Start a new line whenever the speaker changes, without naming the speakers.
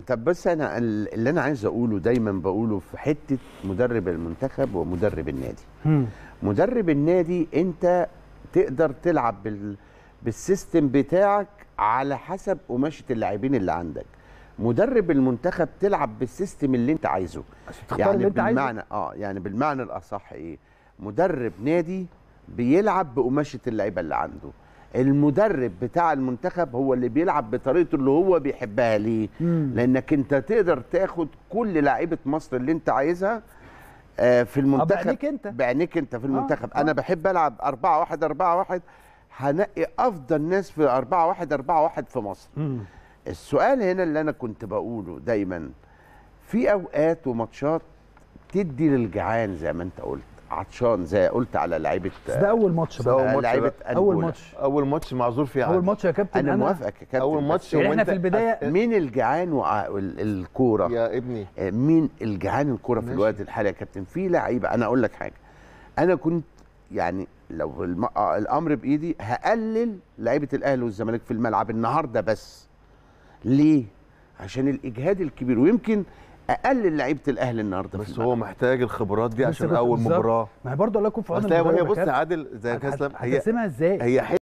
طب بس انا ال- اللي انا عايز اقوله دايما بقوله في حته مدرب المنتخب ومدرب النادي
مم.
مدرب النادي انت تقدر تلعب بال بالسيستم بتاعك على حسب قماشه اللاعبين اللي عندك مدرب المنتخب تلعب بالسيستم اللي انت عايزه
تختار اللي انت عايزه.
بالمعنى اه يعني بالمعنى الاصح ايه مدرب نادي بيلعب بقماشه اللعيبه اللي عنده المدرب بتاع المنتخب هو اللي بيلعب بطريقته اللي هو بيحبها ليه
مم.
لانك انت تقدر تاخد كل لعيبه مصر اللي انت عايزها آه، في المنتخب
بعينيك انت.
بعينيك انت في المنتخب
آه.
انا بحب العب 4 1 4 1 هنقي افضل ناس في 4 1 4 1 في مصر
مم.
السؤال هنا اللي انا كنت بقوله دايما في اوقات وماتشات تدي للجعان زي ما انت قلت عطشان زي قلت على لعيبه
بس ده اول ماتش
ده أول
بقى.
آه،
ماتش
لعيبه
بقى.
اول
أنجولا.
ماتش
اول ماتش معذور فيه
اول
عادل.
ماتش يا كابتن
انا موافقك يا كابتن
اول
بس
ماتش
يعني احنا
وأنت-
في البداية-
مين الجعان والكوره
يا ابني
آه، مين الجعان الكوره في
ماشي.
الوقت الحالي يا كابتن في لعيبه انا اقول لك حاجه انا كنت يعني لو الم... آه، الامر بايدي هقلل لعيبه الاهلي والزمالك في الملعب النهارده بس ليه عشان الاجهاد الكبير ويمكن اقلل لعيبه الاهلي النهارده في
بس
الملعب.
هو محتاج الخبرات دي
لسه
عشان
كنت
اول
بالظبط.
مباراه
ما هي برضه الله يكون في عون
اصل هي
المدرب
هي
يا
بص يا
كابتن.
عادل زي
هت-
كاسلم هي
هتقسمها ازاي؟
هي